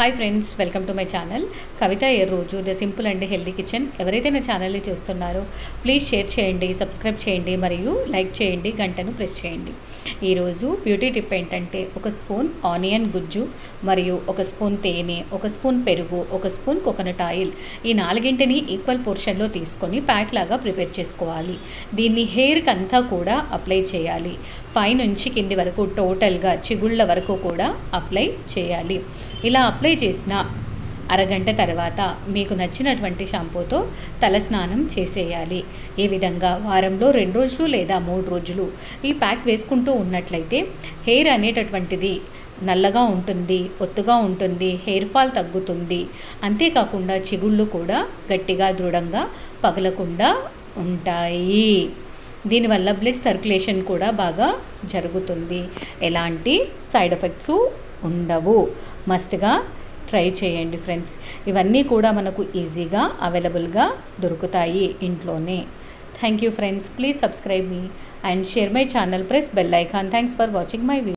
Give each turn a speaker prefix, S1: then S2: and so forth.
S1: hi friends welcome to my channel Kavitha ఏ రోజు the simple and healthy kitchen ఎవరైతే నా ఛానల్ని చూస్తున్నారో ప్లీజ్ షేర్ చేయండి సబ్స్క్రైబ్ చేయండి మరియు లైక్ చేయండి గంటను ప్రెస్ చేయండి ఈరోజు బ్యూటీ టిప్ ఏంటంటే ఒక స్పూన్ ఆనియన్ గుజ్జు మరియు ఒక స్పూన్ తేనె ఒక స్పూన్ పెరుగు ఒక స్పూన్ కోకోనట్ ఆయిల్ ఈ నాలుగింటిని ఈక్వల్ పోర్షన్లో తీసుకొని ప్యాక్ లాగా ప్రిపేర్ చేసుకోవాలి దీన్ని హెయిర్కి అంతా కూడా అప్లై చేయాలి పైనుంచి కింది వరకు టోటల్గా చిగుళ్ళ వరకు కూడా అప్లై చేయాలి ఇలా అప్లై చేసిన అరగంట తర్వాత మీకు నచ్చినటువంటి షాంపూతో తలస్నానం చేసేయాలి ఈ విధంగా వారంలో రెండు రోజులు లేదా మూడు రోజులు ఈ ప్యాక్ వేసుకుంటూ ఉన్నట్లయితే హెయిర్ అనేటటువంటిది నల్లగా ఉంటుంది ఒత్తుగా ఉంటుంది హెయిర్ ఫాల్ తగ్గుతుంది అంతేకాకుండా చిగుళ్ళు కూడా గట్టిగా దృఢంగా పగలకుండా ఉంటాయి దీనివల్ల బ్లడ్ సర్క్యులేషన్ కూడా బాగా జరుగుతుంది ఎలాంటి సైడ్ ఎఫెక్ట్స్ ఉండవు మస్ట్గా ట్రై చేయండి ఫ్రెండ్స్ ఇవన్నీ కూడా మనకు ఈజీగా అవైలబుల్గా దొరుకుతాయి ఇంట్లోనే thank you friends please subscribe me and share my channel press bell icon thanks for watching my video